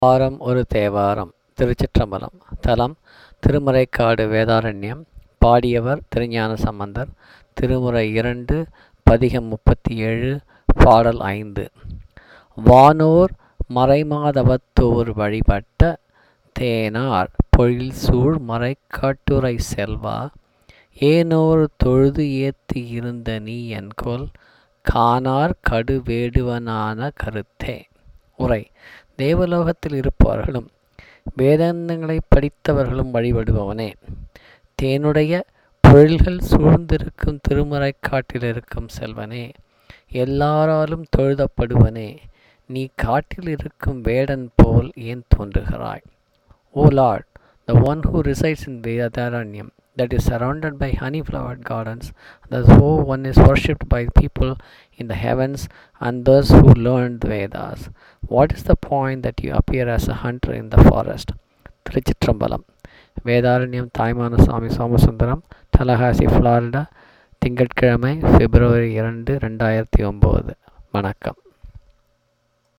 வாரம் ஒரு தேவாரம் திருச்சிற்றம்பலம் தலம் திருமறைக்காடு வேதாரண்யம் பாடியவர் திருஞான சம்பந்தர் திருமுறை இரண்டு பதிகம் முப்பத்தி ஏழு பாடல் ஐந்து வானோர் மறைமாதவத்தோர் வழிபட்ட தேனார் பொழில்சூழ் மறைக்காட்டுரை செல்வா ஏனோர் தொழுது ஏத்து இருந்த நீ என்கொல் காணார் கடுவேடுவனான கருத்தே உரை தேவலோகத்தில் இருப்பவர்களும் வேதாந்தங்களை படித்தவர்களும் வழிபடுபவனே தேனுடைய பொழில்கள் சூழ்ந்திருக்கும் திருமறைக்காட்டில் இருக்கும் செல்வனே எல்லாராலும் தொழுதப்படுவனே நீ காட்டில் இருக்கும் வேடன் போல் ஏன் தோன்றுகிறாய் oh lord the one who resides in Vedaranyam, that is surrounded by honey flowered gardens, thus who one is worshipped by people in the heavens and those who learn the Vedas. What is the point that you appear as a hunter in the forest? Thiruchitrambalam Vedaranyam தாய்மான Swami Somasundaram Tallahassee Florida திங்கட்கிழமை பிப்ரவரி இரண்டு ரெண்டாயிரத்தி ஒம்பது வணக்கம்